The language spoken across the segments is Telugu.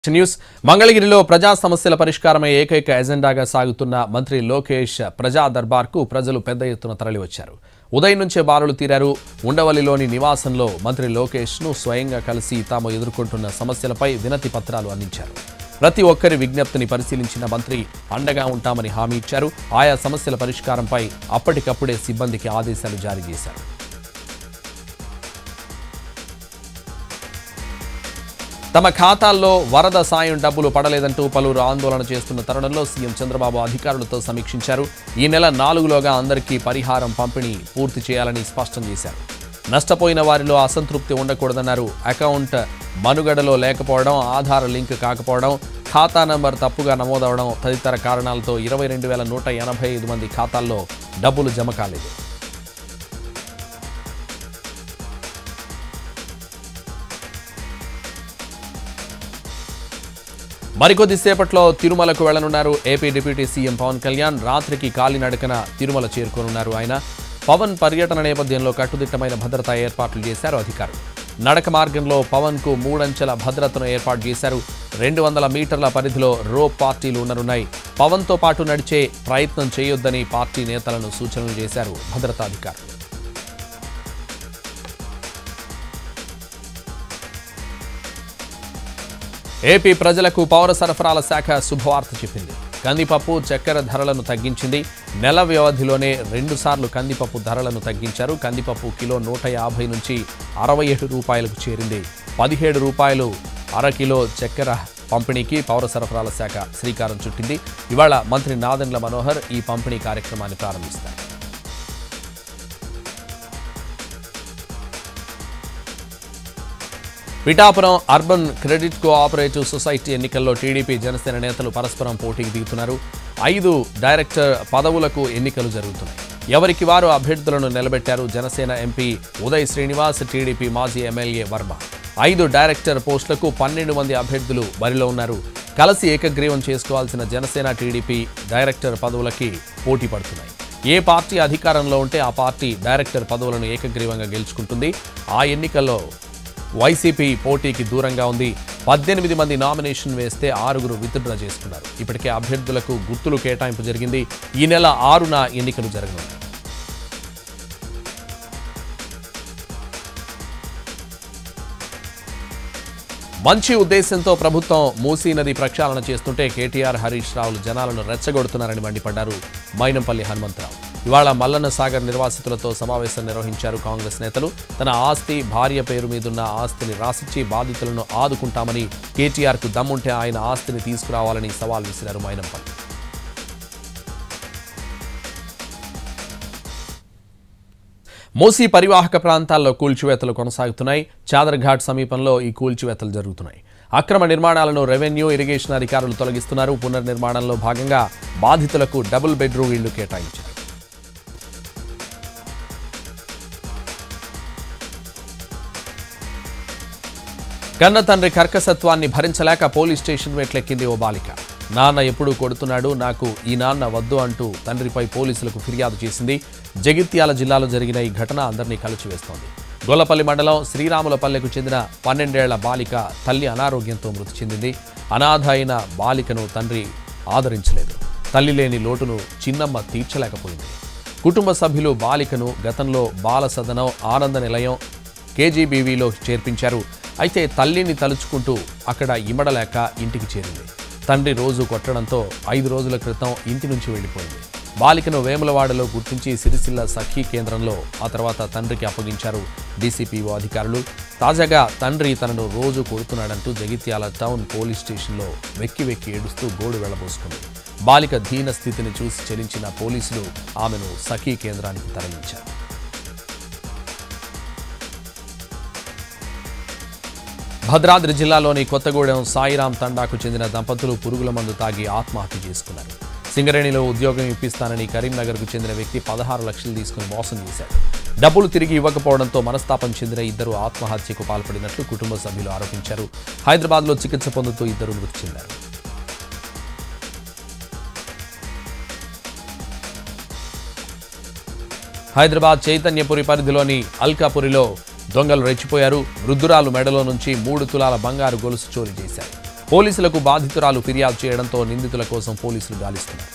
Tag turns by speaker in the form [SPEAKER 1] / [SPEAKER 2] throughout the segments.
[SPEAKER 1] న్యూస్ మంగళగిరిలో ప్రజా సమస్యల పరిష్కారమే ఏకైక ఎజెండాగా సాగుతున్న మంత్రి లోకేష్ ప్రజా దర్బార్కు ప్రజలు పెద్ద ఎత్తున తరలివచ్చారు ఉదయం నుంచే బారులు తీరారు ఉండవల్లిలోని నివాసంలో మంత్రి లోకేష్ను స్వయంగా కలిసి తాము ఎదుర్కొంటున్న సమస్యలపై వినతి పత్రాలు అందించారు ప్రతి ఒక్కరి విజ్ఞప్తిని పరిశీలించిన మంత్రి అండగా ఉంటామని హామీ ఇచ్చారు ఆయా సమస్యల పరిష్కారంపై అప్పటికప్పుడే సిబ్బందికి ఆదేశాలు జారీ చేశారు తమ ఖాతాల్లో వరద సాయం డబ్బులు పడలేదంటూ పలువురు ఆందోళన చేస్తున్న తరుణంలో సీఎం చంద్రబాబు అధికారులతో సమీక్షించారు ఈ నెల నాలుగులోగా అందరికీ పరిహారం పంపిణీ పూర్తి చేయాలని స్పష్టం చేశారు నష్టపోయిన వారిలో అసంతృప్తి ఉండకూడదన్నారు అకౌంట్ మనుగడలో లేకపోవడం ఆధార్ లింక్ కాకపోవడం ఖాతా నంబర్ తప్పుగా నమోదవడం తదితర కారణాలతో ఇరవై రెండు వేల నూట ఎనభై ఐదు మంది ఖాతాల్లో డబ్బులు జమ కాలేదు మరికొద్ది సేపట్లో తిరుమలకు వెళ్లనున్నారు AP deputy CM Pawan Kalyan రాత్రికి కాలినడకన తిరుమల చేరుకోనున్నారు ఆయన పవన్ పర్యటన నేపథ్యంలో కట్టుదిట్టమైన భద్రతా ఏర్పాట్లు చేశారు అధికారులు నడక మార్గంలో పవన్ కు మూడంచెల భద్రతను ఏర్పాటు చేశారు రెండు వందల మీటర్ల పరిధిలో రోప్ పార్టీలు ఉండనున్నాయి పవన్తో పాటు నడిచే ప్రయత్నం చేయొద్దని పార్టీ నేతలను సూచనలు చేశారు భద్రతాధికారులు ఏపీ ప్రజలకు పౌర సరఫరాల శాఖ శుభవార్త చెప్పింది కందిపప్పు చక్కెర ధరలను తగ్గించింది నెల వ్యవధిలోనే రెండుసార్లు కందిపప్పు ధరలను తగ్గించారు కందిపప్పు కిలో నూట యాభై నుంచి అరవై ఏడు రూపాయలకు చేరింది పదిహేడు రూపాయలు అర కిలో చక్కెర పంపిణీకి పౌర సరఫరాల శాఖ శ్రీకారం చుట్టింది ఇవాళ మంత్రి నాదెండ్ల మనోహర్ ఈ పంపిణీ కార్యక్రమాన్ని ప్రారంభిస్తారు Pithapuram urban credit cooperative society ఎన్నికల్లో టీడీపీ జనసేన నేతలు పరస్పరం పోటీకి దిగుతున్నారు ఐదు డైరెక్టర్ పదవులకు ఎన్నికలు జరుగుతున్నాయి ఎవరికి వారు అభ్యర్థులను నిలబెట్టారు జనసేన ఎంపీ ఉదయ్ శ్రీనివాస్ టీడీపీ మాజీ ఎమ్మెల్యే వర్మ ఐదు డైరెక్టర్ పోస్టులకు పన్నెండు మంది అభ్యర్థులు బరిలో ఉన్నారు కలిసి ఏకగ్రీవం చేసుకోవాల్సిన జనసేన టీడీపీ డైరెక్టర్ పదవులకి పోటీ పడుతున్నాయి ఏ పార్టీ అధికారంలో ఉంటే ఆ పార్టీ డైరెక్టర్ పదవులను ఏకగ్రీవంగా గెలుచుకుంటుంది ఆ ఎన్నికల్లో వైసీపీ పోటీకి దూరంగా ఉంది పద్దెనిమిది మంది నామినేషన్ వేస్తే ఆరుగురు విత్డ్రా చేసుకున్నారు ఇప్పటికే అభ్యర్థులకు గుర్తులు కేటాయింపు జరిగింది ఈ నెల ఆరున ఎన్నికలు జరగనున్నాయి మంచి ఉద్దేశంతో ప్రభుత్వం మూసీ నది ప్రక్షాళన చేస్తుంటే కేటీఆర్ హరీష్ రావులు జనాలను రెచ్చగొడుతున్నారని మండిపడ్డారు మైనంపల్లి హనుమంతరావు ఇవాళ మల్లన్న సాగర్ నిర్వాసితులతో సమావేశం నిర్వహించారు కాంగ్రెస్ నేతలు తన ఆస్తి భార్య పేరు మీదున్న ఆస్తిని రాసిచ్చి బాధితులను ఆదుకుంటామని కేటీఆర్కు దమ్ముంటే ఆయన ఆస్తిని తీసుకురావాలని సవాల్ విసిరారు మైనంపల్లి మూసీ పరివాహక ప్రాంతాల్లో కూల్చివేతలు కొనసాగుతున్నాయి చాదర్ఘాట్ సమీపంలో ఈ కూల్చివేతలు జరుగుతున్నాయి అక్రమ నిర్మాణాలను రెవెన్యూ ఇరిగేషన్ అధికారులు తొలగిస్తున్నారు పునర్నిర్మాణంలో భాగంగా బాధితులకు డబుల్ బెడ్రూమ్ ఇళ్లు కేటాయించారు కన్న తండ్రి కర్కసత్వాన్ని భరించలేక పోలీస్ స్టేషన్ మెట్లెక్కింది ఓ బాలిక నాన్న ఎప్పుడూ కొడుతున్నాడు నాకు ఈ నాన్న వద్దు అంటూ తండ్రిపై పోలీసులకు ఫిర్యాదు చేసింది జగిత్యాల జిల్లాలో జరిగిన ఈ ఘటన అందరినీ కలిచివేస్తోంది గొల్లపల్లి మండలం శ్రీరాములపల్లెకు చెందిన పన్నెండేళ్ల బాలిక తల్లి అనారోగ్యంతో మృతి చెందింది అనాథ అయిన బాలికను తండ్రి ఆదరించలేదు తల్లి లేని లోటును చిన్నమ్మ తీర్చలేకపోయింది కుటుంబ సభ్యులు బాలికను గతంలో బాల సదనం ఆనంద నిలయం కేజీబీవీలో చేర్పించారు అయితే తల్లిని తలుచుకుంటూ అక్కడ ఇమడలేక ఇంటికి చేరింది తండ్రి రోజు కొట్టడంతో ఐదు రోజుల క్రితం ఇంటి నుంచి వెళ్ళిపోయింది బాలికను వేములవాడలో గుర్తించి సిరిసిల్ల సఖీ కేంద్రంలో ఆ తర్వాత తండ్రికి అప్పగించారు డీసీపీఓ అధికారులు తాజాగా తండ్రి తనను రోజు కొడుతున్నాడంటూ జగిత్యాల టౌన్ పోలీస్ స్టేషన్లో వెక్కి వెక్కి ఏడుస్తూ గోడు వెళ్లబోసుకుంది బాలిక దీన స్థితిని చూసి చెలించిన పోలీసులు ఆమెను సఖీ కేంద్రానికి తరలించారు భద్రాద్రి జిల్లాలోని కొత్తగూడెం సాయిరాం తండాకు చెందిన దంపతులు పురుగుల మందు తాగి ఆత్మహత్య చేసుకున్నారు సింగరేణిలో ఉద్యోగం ఇప్పిస్తానని కరీంనగర్కు చెందిన వ్యక్తి పదహారు లక్షలు తీసుకుని మోసం చేశాడు డబ్బులు తిరిగి ఇవ్వకపోవడంతో మనస్తాపం చెందిన ఇద్దరు ఆత్మహత్యకు పాల్పడినట్లు కుటుంబ సభ్యులు ఆరోపించారు హైదరాబాద్లో చికిత్స పొందుతూ ఇద్దరు మృతి చెందారు హైదరాబాద్ చైతన్యపురి పరిధిలోని అల్కాపురిలో దొంగలు రెచ్చిపోయారు వృద్ధురాలు మెడలో నుంచి మూడు తులాల బంగారు గొలుసు చోరీ చేశారు పోలీసులకు బాధితురాలు ఫిర్యాదు చేయడంతో నిందితుల కోసం పోలీసులు గాలిస్తున్నారు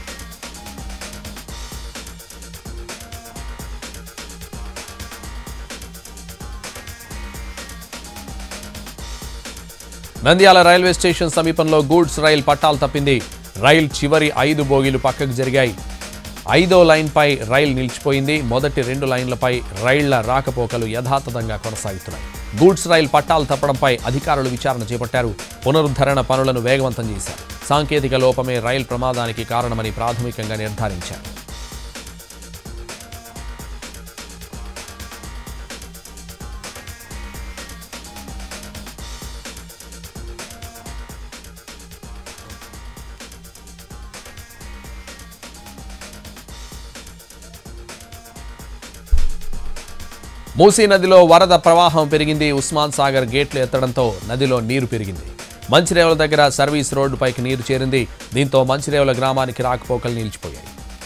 [SPEAKER 1] నంద్యాల రైల్వే స్టేషన్ సమీపంలో గూడ్స్ రైలు పట్టాలు తప్పింది రైలు చివరి ఐదు బోగీలు పక్కకు జరిగాయి ఐదో లైన్పై రైలు నిలిచిపోయింది మొదటి రెండు లైన్లపై రైళ్ల రాకపోకలు యథాతథంగా కొనసాగుతున్నాయి గూడ్స్ రైలు పట్టాలు తప్పడంపై అధికారులు విచారణ చేపట్టారు పునరుద్ధరణ పనులను వేగవంతం చేశారు సాంకేతిక లోపమే రైలు ప్రమాదానికి కారణమని ప్రాథమికంగా నిర్ధారించారు మూసీ నదిలో వరద ప్రవాహం పెరిగింది ఉస్మాన్ సాగర్ గేట్లు ఎత్తడంతో నదిలో నీరు పెరిగింది మంచిరేవుల దగ్గర సర్వీస్ రోడ్డుపైకి నీరు చేరింది దీంతో మంచిరేవుల గ్రామానికి రాకపోకలు నిలిచిపోయాయి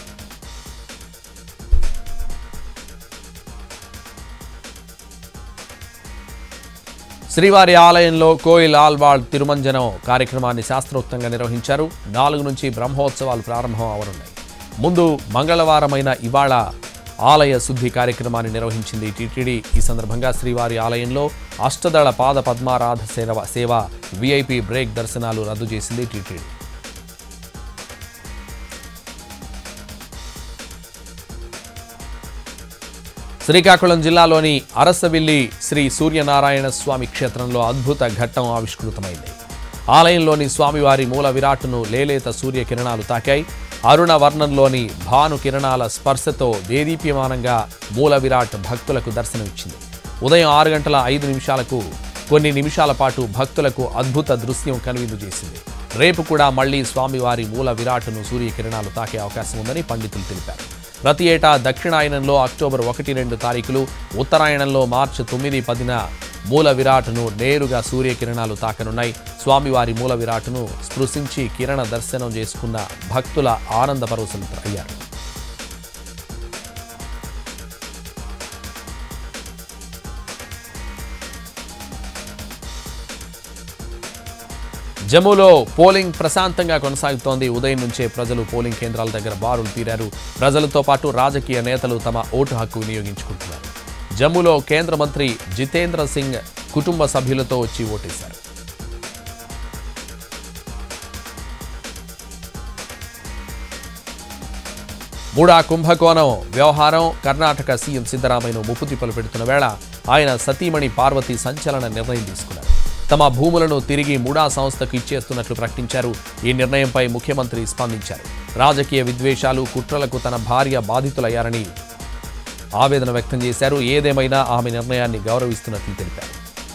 [SPEAKER 1] శ్రీవారి ఆలయంలో కోయిల్ ఆల్వాళ్ తిరుమంజనం కార్యక్రమాన్ని శాస్త్రోక్తంగా నిర్వహించారు నాలుగు నుంచి బ్రహ్మోత్సవాలు ప్రారంభం అవనున్నాయి ముందు మంగళవారమైన ఇవాళ ఆలయ శుద్ధి కార్యక్రమాన్ని నిర్వహించింది టీటీడీ ఈ సందర్భంగా శ్రీవారి ఆలయంలో అష్టదళ పాద పద్మారాధ సేవ సేవ విఐపి బ్రేక్ దర్శనాలు రద్దు చేసింది టీటీడీ శ్రీకాకుళం జిల్లాలోని అరసవిల్లి శ్రీ సూర్యనారాయణ స్వామి క్షేత్రంలో అద్భుత ఘట్టం ఆవిష్కృతమైంది ఆలయంలోని స్వామివారి మూల విరాట్ను లేలేత సూర్యకిరణాలు తాకాయి అరుణ వర్ణంలోని భాను కిరణాల స్పర్శతో దేదీప్యమానంగా మూల విరాట్ భక్తులకు దర్శనమిచ్చింది ఉదయం ఆరు గంటల ఐదు నిమిషాలకు కొన్ని నిమిషాల పాటు భక్తులకు అద్భుత దృశ్యం కనువిందు చేసింది రేపు కూడా మళ్లీ స్వామివారి మూల విరాట్ను సూర్యకిరణాలు తాకే అవకాశం ఉందని పండితులు తెలిపారు ప్రతి ఏటా దక్షిణాయనంలో అక్టోబర్ ఒకటి రెండు తారీఖులు ఉత్తరాయణంలో మార్చి తొమ్మిది పదిన మూల విరాట్ను నేరుగా సూర్యకిరణాలు తాకనున్నాయి స్వామివారి మూల విరాట్ను స్పృశించి కిరణ దర్శనం చేసుకున్న భక్తుల ఆనంద పరవశులు అయ్యారు జమ్మూలో పోలింగ్ ప్రశాంతంగా కొనసాగుతోంది ఉదయం నుంచే ప్రజలు పోలింగ్ కేంద్రాల దగ్గర బారులు తీరారు ప్రజలతో పాటు రాజకీయ నేతలు తమ ఓటు హక్కు వినియోగించుకుంటున్నారు జమ్మూలో కేంద్ర మంత్రి జితేంద్ర సింగ్ కుటుంబ సభ్యులతో వచ్చి ఓటేశారు మూడా కుంభకోణం వ్యవహారం కర్ణాటక సీఎం సిద్ధరామయ్యను ముప్పుతిప్పలు పెడుతున్న వేళ ఆయన సతీమణి పార్వతి సంచలన నిర్ణయం తీసుకున్నారు తమ భూములను తిరిగి మూడా సంస్థకు ఇచ్చేస్తున్నట్లు ప్రకటించారు ఈ నిర్ణయంపై ముఖ్యమంత్రి స్పందించారు రాజకీయ విద్వేషాలు కుట్రలకు తన భార్య బాధితులయ్యారని ఆవేదన వ్యక్తం చేశారు ఏదేమైనా ఆమె నిర్ణయాన్ని గౌరవిస్తున్నట్లు తెలిపారు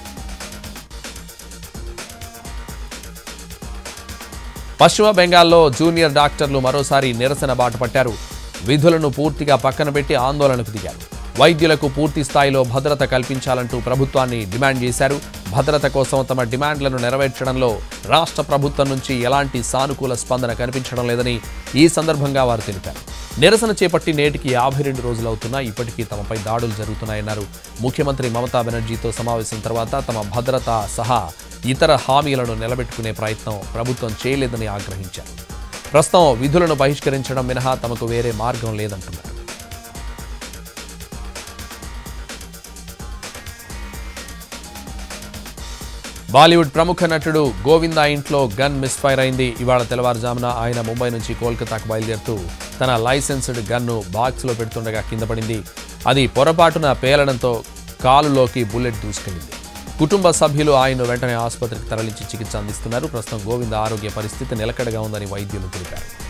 [SPEAKER 1] పశ్చిమ బెంగాల్లో జూనియర్ డాక్టర్లు మరోసారి నిరసన బాట పట్టారు విధులను పూర్తిగా పక్కన పెట్టి ఆందోళనకు దిగారు వైద్యులకు పూర్తి స్థాయిలో భద్రత కల్పించాలంటూ ప్రభుత్వాన్ని డిమాండ్ చేశారు భద్రత కోసం తమ డిమాండ్లను నెరవేర్చడంలో రాష్ట్ర ప్రభుత్వం నుంచి ఎలాంటి సానుకూల స్పందన కనిపించడం లేదని ఈ సందర్భంగా వారు తెలిపారు నిరసన చేపట్టి నేటికి యాభై రెండు రోజులవుతున్నా ఇప్పటికీ తమపై దాడులు జరుగుతున్నాయన్నారు ముఖ్యమంత్రి మమతా బెనర్జీతో సమావేశం తర్వాత తమ భద్రత సహా ఇతర హామీలను నిలబెట్టుకునే ప్రయత్నం ప్రభుత్వం చేయలేదని ఆగ్రహించారు ప్రస్తుతం విధులను బహిష్కరించడం మినహా తమకు వేరే మార్గం లేదంటున్నారు బాలీవుడ్ ప్రముఖ నటుడు గోవిందా ఇంట్లో గన్ మిస్ఫైర్ అయింది ఇవాళ తెల్లవారుజామున ఆయన ముంబై నుంచి కోల్కతాకు బయలుదేరుతూ తన లైసెన్స్డ్ గన్ను బాక్స్లో పెడుతుండగా కింద పడింది అది పొరపాటున పేలడంతో కాలులోకి బుల్లెట్ దూసుకెళ్లింది కుటుంబ సభ్యులు ఆయన వెంటనే ఆసుపత్రికి తరలించి చికిత్స అందిస్తున్నారు ప్రస్తుతం గోవింద ఆరోగ్య పరిస్థితి నిలకడగా ఉందని వైద్యులు తెలిపారు